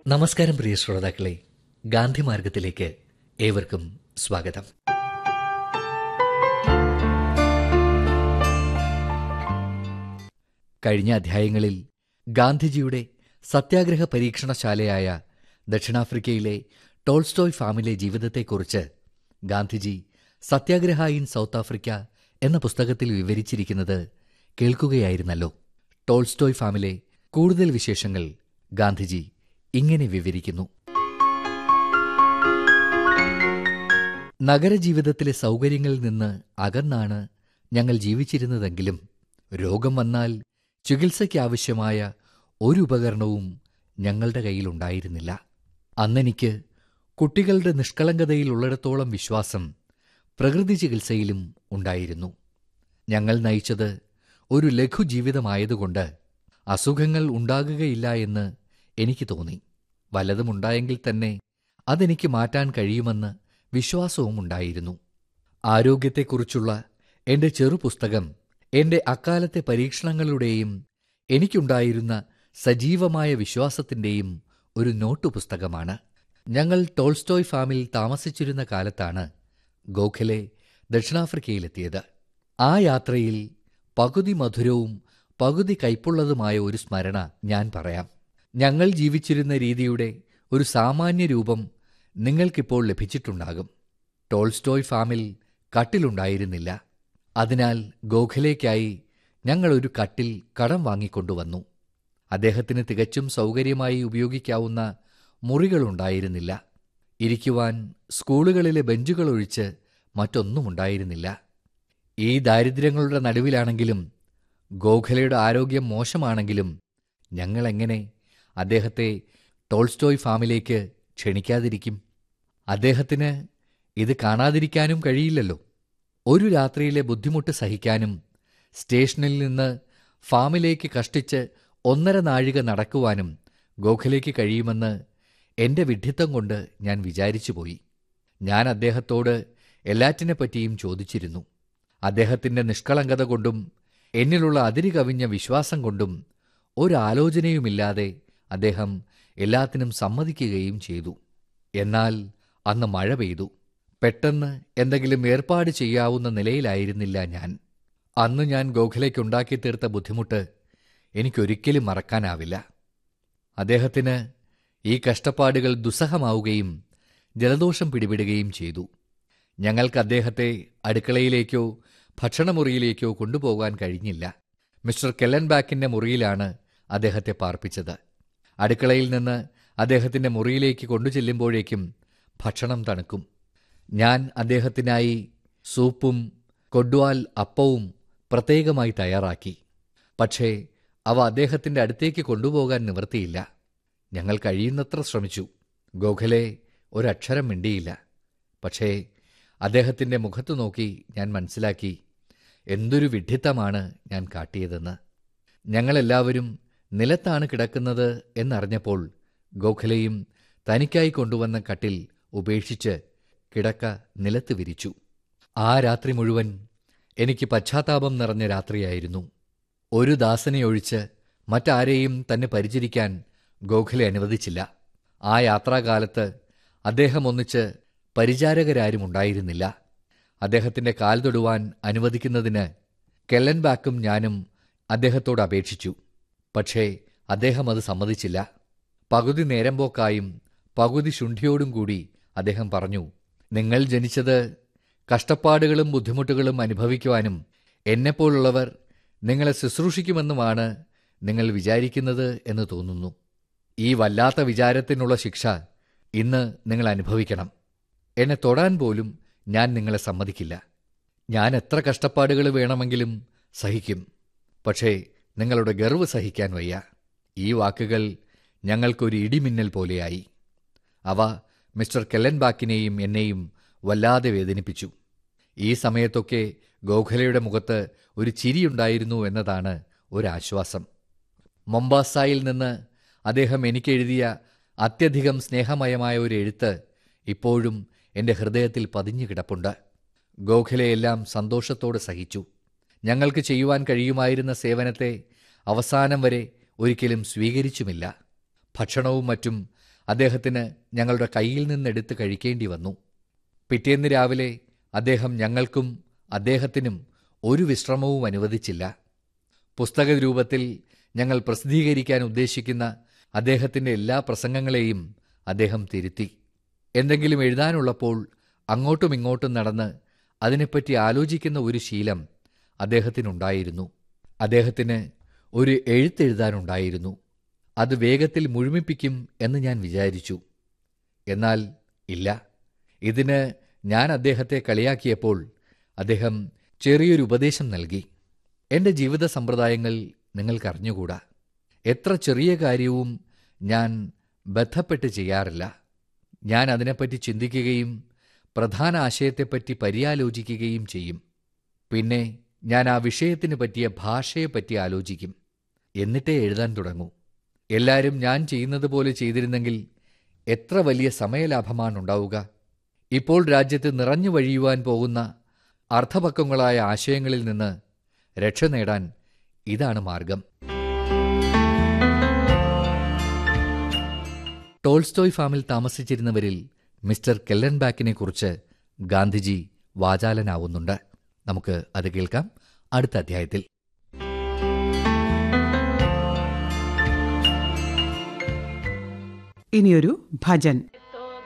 നമസ്കാരം പ്രിയ ശ്രോതാക്കളെ ഗാന്ധി മാർഗത്തിലേക്ക് ഏവർക്കും സ്വാഗതം കഴിഞ്ഞ അധ്യായങ്ങളിൽ ഗാന്ധിജിയുടെ സത്യാഗ്രഹ പരീക്ഷണശാലയായ ദക്ഷിണാഫ്രിക്കയിലെ ടോൾസ്റ്റോയ് ഫാമിലെ ജീവിതത്തെക്കുറിച്ച് Gandhiji Satyagraha in south Africa എന്ന പുസ്തകത്തിൽ വിവരിച്ചിരിക്കുന്നത് കേൾക്കുകയായിരുന്നല്ലോ ടോൾസ്റ്റോയ് ഫാമിലെ കൂടുതൽ വിശേഷങ്ങൾ ഗാന്ധിജി ഇങ്ങനെ വിവരിക്കുന്നു നഗരജീവിതത്തിലെ സൗകര്യങ്ങളിൽ നിന്ന് അകന്നാണ് ഞങ്ങൾ ജീവിച്ചിരുന്നതെങ്കിലും രോഗം വന്നാൽ ചികിത്സയ്ക്കാവശ്യമായ ഒരു ഉപകരണവും ഞങ്ങളുടെ കയ്യിലുണ്ടായിരുന്നില്ല അന്നെനിക്ക് കുട്ടികളുടെ നിഷ്കളങ്കതയിലുള്ളിടത്തോളം വിശ്വാസം പ്രകൃതി ചികിത്സയിലും ഉണ്ടായിരുന്നു ഞങ്ങൾ നയിച്ചത് ഒരു ലഘുജീവിതമായതുകൊണ്ട് അസുഖങ്ങൾ ഉണ്ടാകുകയില്ല എന്ന് എനിക്ക് തോന്നി വല്ലതുമുണ്ടായെങ്കിൽ തന്നെ അതെനിക്ക് മാറ്റാൻ കഴിയുമെന്ന് വിശ്വാസവും ഉണ്ടായിരുന്നു ആരോഗ്യത്തെക്കുറിച്ചുള്ള എന്റെ ചെറുപുസ്തകം എന്റെ അക്കാലത്തെ പരീക്ഷണങ്ങളുടെയും എനിക്കുണ്ടായിരുന്ന സജീവമായ വിശ്വാസത്തിന്റെയും ഒരു നോട്ടു പുസ്തകമാണ് ഞങ്ങൾ ടോൾസ്റ്റോയ് ഫാമിൽ താമസിച്ചിരുന്ന കാലത്താണ് ഗോഖലെ ദക്ഷിണാഫ്രിക്കയിലെത്തിയത് ആ യാത്രയിൽ പകുതി മധുരവും പകുതി കയ്പുള്ളതുമായ ഒരു സ്മരണ ഞാൻ പറയാം ഞങ്ങൾ ജീവിച്ചിരുന്ന രീതിയുടെ ഒരു സാമാന്യ രൂപം നിങ്ങൾക്കിപ്പോൾ ലഭിച്ചിട്ടുണ്ടാകും ടോൾസ്റ്റോയ് ഫാമിൽ കട്ടിലുണ്ടായിരുന്നില്ല അതിനാൽ ഗോഖലേക്കായി ഞങ്ങൾ ഒരു കട്ടിൽ കടം വാങ്ങിക്കൊണ്ടുവന്നു അദ്ദേഹത്തിന് തികച്ചും സൗകര്യമായി ഉപയോഗിക്കാവുന്ന മുറികളുണ്ടായിരുന്നില്ല ഇരിക്കുവാൻ സ്കൂളുകളിലെ ബെഞ്ചുകളൊഴിച്ച് മറ്റൊന്നുമുണ്ടായിരുന്നില്ല ഈ ദാരിദ്ര്യങ്ങളുടെ നടുവിലാണെങ്കിലും ഗോഖലയുടെ ആരോഗ്യം മോശമാണെങ്കിലും ഞങ്ങളെങ്ങനെ അദ്ദേഹത്തെ ടോൾസ്റ്റോയ് ഫാമിലേക്ക് ക്ഷണിക്കാതിരിക്കും അദ്ദേഹത്തിന് ഇത് കാണാതിരിക്കാനും കഴിയില്ലല്ലോ ഒരു രാത്രിയിലെ ബുദ്ധിമുട്ട് സഹിക്കാനും സ്റ്റേഷനിൽ നിന്ന് ഫാമിലേക്ക് കഷ്ടിച്ച് ഒന്നര നാഴിക നടക്കുവാനും ഗോഖലേക്ക് കഴിയുമെന്ന് എന്റെ വിഡ്ഢിത്തം കൊണ്ട് ഞാൻ വിചാരിച്ചുപോയി ഞാൻ അദ്ദേഹത്തോട് എല്ലാറ്റിനെപ്പറ്റിയും ചോദിച്ചിരുന്നു അദ്ദേഹത്തിന്റെ നിഷ്കളങ്കത കൊണ്ടും എന്നിലുള്ള അതിരി കവിഞ്ഞ വിശ്വാസം കൊണ്ടും ഒരാലോചനയുമില്ലാതെ അദ്ദേഹം എല്ലാത്തിനും സമ്മതിക്കുകയും ചെയ്തു എന്നാൽ അന്ന് മഴ പെയ്തു പെട്ടെന്ന് എന്തെങ്കിലും ഏർപ്പാട് ചെയ്യാവുന്ന നിലയിലായിരുന്നില്ല ഞാൻ അന്ന് ഞാൻ ഗോഖലയ്ക്കുണ്ടാക്കി തീർത്ത ബുദ്ധിമുട്ട് എനിക്കൊരിക്കലും മറക്കാനാവില്ല അദ്ദേഹത്തിന് ഈ കഷ്ടപ്പാടുകൾ ദുസ്സഹമാവുകയും ജലദോഷം പിടിപെടുകയും ചെയ്തു ഞങ്ങൾക്ക് അദ്ദേഹത്തെ അടുക്കളയിലേക്കോ ഭക്ഷണമുറിയിലേക്കോ കൊണ്ടുപോകാൻ കഴിഞ്ഞില്ല മിസ്റ്റർ കെല്ലൻബാക്കിന്റെ മുറിയിലാണ് അദ്ദേഹത്തെ പാർപ്പിച്ചത് അടുക്കളയിൽ നിന്ന് അദ്ദേഹത്തിന്റെ മുറിയിലേക്ക് കൊണ്ടുചെല്ലുമ്പോഴേക്കും ഭക്ഷണം തണുക്കും ഞാൻ അദ്ദേഹത്തിനായി സൂപ്പും കൊഡ്വാൽ അപ്പവും പ്രത്യേകമായി തയ്യാറാക്കി പക്ഷേ അവ അദ്ദേഹത്തിന്റെ അടുത്തേക്ക് കൊണ്ടുപോകാൻ നിവൃത്തിയില്ല ഞങ്ങൾ കഴിയുന്നത്ര ശ്രമിച്ചു ഗോഖലെ ഒരക്ഷരം മിണ്ടിയില്ല പക്ഷേ അദ്ദേഹത്തിന്റെ മുഖത്തു നോക്കി ഞാൻ മനസ്സിലാക്കി എന്തൊരു വിഡ്ഢിത്തമാണ് ഞാൻ കാട്ടിയതെന്ന് ഞങ്ങളെല്ലാവരും നിലത്താണ് കിടക്കുന്നത് എന്നറിഞ്ഞപ്പോൾ ഗോഖലെയും തനിക്കായി കൊണ്ടുവന്ന കട്ടിൽ ഉപേക്ഷിച്ച് കിടക്ക നിലത്ത് വിരിച്ചു ആ രാത്രി മുഴുവൻ എനിക്ക് പശ്ചാത്താപം നിറഞ്ഞ രാത്രിയായിരുന്നു ഒരു ദാസനെ ഒഴിച്ച് മറ്റാരെയും തന്നെ പരിചരിക്കാൻ ഗോഖലെ അനുവദിച്ചില്ല ആ യാത്രാകാലത്ത് അദ്ദേഹം ഒന്നിച്ച് പരിചാരകരാരും ഉണ്ടായിരുന്നില്ല അദ്ദേഹത്തിന്റെ കാൽ തൊടുവാൻ അനുവദിക്കുന്നതിന് കെല്ലൻബാക്കും ഞാനും അദ്ദേഹത്തോട് അപേക്ഷിച്ചു പക്ഷേ അദ്ദേഹം അത് സമ്മതിച്ചില്ല പകുതി നേരം പോക്കായും പകുതി ശുണ്ഠിയോടും കൂടി അദ്ദേഹം പറഞ്ഞു നിങ്ങൾ ജനിച്ചത് കഷ്ടപ്പാടുകളും ബുദ്ധിമുട്ടുകളും അനുഭവിക്കുവാനും എന്നെപ്പോലുള്ളവർ നിങ്ങളെ ശുശ്രൂഷിക്കുമെന്നുമാണ് നിങ്ങൾ വിചാരിക്കുന്നത് എന്ന് തോന്നുന്നു ഈ വല്ലാത്ത വിചാരത്തിനുള്ള ശിക്ഷ ഇന്ന് നിങ്ങൾ അനുഭവിക്കണം എന്നെ തൊടാൻ പോലും ഞാൻ നിങ്ങളെ സമ്മതിക്കില്ല ഞാൻ എത്ര കഷ്ടപ്പാടുകൾ വേണമെങ്കിലും സഹിക്കും പക്ഷേ നിങ്ങളുടെ ഗർവ് സഹിക്കാൻ വയ്യ ഈ വാക്കുകൾ ഞങ്ങൾക്കൊരു ഇടിമിന്നൽ പോലെയായി അവ മിസ്റ്റർ കെല്ലൻബാക്കിനെയും എന്നെയും വല്ലാതെ വേദനിപ്പിച്ചു ഈ സമയത്തൊക്കെ ഗോഖലയുടെ മുഖത്ത് ഒരു ചിരിയുണ്ടായിരുന്നു എന്നതാണ് ഒരാശ്വാസം മൊംബാസായിൽ നിന്ന് അദ്ദേഹം എനിക്കെഴുതിയ അത്യധികം സ്നേഹമയമായ ഒരു എഴുത്ത് ഇപ്പോഴും എന്റെ ഹൃദയത്തിൽ പതിഞ്ഞു കിടപ്പുണ്ട് ഗോഖലെയെല്ലാം സന്തോഷത്തോടെ സഹിച്ചു ഞങ്ങൾക്ക് ചെയ്യുവാൻ കഴിയുമായിരുന്ന സേവനത്തെ അവസാനം വരെ ഒരിക്കലും സ്വീകരിച്ചുമില്ല ഭക്ഷണവും മറ്റും അദ്ദേഹത്തിന് ഞങ്ങളുടെ കയ്യിൽ നിന്നെടുത്ത് കഴിക്കേണ്ടി വന്നു പിറ്റേന്ന് രാവിലെ അദ്ദേഹം ഞങ്ങൾക്കും അദ്ദേഹത്തിനും ഒരു വിശ്രമവും അനുവദിച്ചില്ല പുസ്തക രൂപത്തിൽ ഞങ്ങൾ പ്രസിദ്ധീകരിക്കാൻ ഉദ്ദേശിക്കുന്ന അദ്ദേഹത്തിൻ്റെ എല്ലാ പ്രസംഗങ്ങളെയും അദ്ദേഹം തിരുത്തി എന്തെങ്കിലും എഴുതാനുള്ളപ്പോൾ അങ്ങോട്ടും ഇങ്ങോട്ടും നടന്ന് അതിനെപ്പറ്റി ആലോചിക്കുന്ന ഒരു ശീലം അദ്ദേഹത്തിനുണ്ടായിരുന്നു അദ്ദേഹത്തിന് ഒരു എഴുത്തെഴുതാനുണ്ടായിരുന്നു അത് വേഗത്തിൽ മുഴുമിപ്പിക്കും എന്ന് ഞാൻ വിചാരിച്ചു എന്നാൽ ഇല്ല ഇതിന് ഞാൻ അദ്ദേഹത്തെ കളിയാക്കിയപ്പോൾ അദ്ദേഹം ചെറിയൊരു ഉപദേശം നൽകി എൻ്റെ ജീവിത സമ്പ്രദായങ്ങൾ നിങ്ങൾക്കറിഞ്ഞുകൂടാ എത്ര ചെറിയ കാര്യവും ഞാൻ ബന്ധപ്പെട്ട് ചെയ്യാറില്ല ഞാൻ അതിനെപ്പറ്റി ചിന്തിക്കുകയും പ്രധാന ആശയത്തെപ്പറ്റി പര്യാലോചിക്കുകയും ചെയ്യും പിന്നെ ഞാൻ ആ വിഷയത്തിന് പറ്റിയ ഭാഷയെപ്പറ്റി ആലോചിക്കും എന്നിട്ടേ എഴുതാൻ തുടങ്ങൂ എല്ലാവരും ഞാൻ ചെയ്യുന്നത് പോലെ ചെയ്തിരുന്നെങ്കിൽ എത്ര വലിയ സമയലാഭമാണുണ്ടാവുക ഇപ്പോൾ രാജ്യത്ത് നിറഞ്ഞു വഴിയുവാൻ പോകുന്ന അർത്ഥപക്വങ്ങളായ ആശയങ്ങളിൽ നിന്ന് രക്ഷ നേടാൻ ഇതാണ് മാർഗം ടോൾസ്റ്റോയ് ഫാമിൽ താമസിച്ചിരുന്നവരിൽ മിസ്റ്റർ കെല്ലൻബാക്കിനെ കുറിച്ച് ഗാന്ധിജി വാചാലനാവുന്നുണ്ട് നമുക്ക് അത് കേൾക്കാം അടുത്ത അധ്യായത്തിൽ ഇനിയൊരു ഭജൻ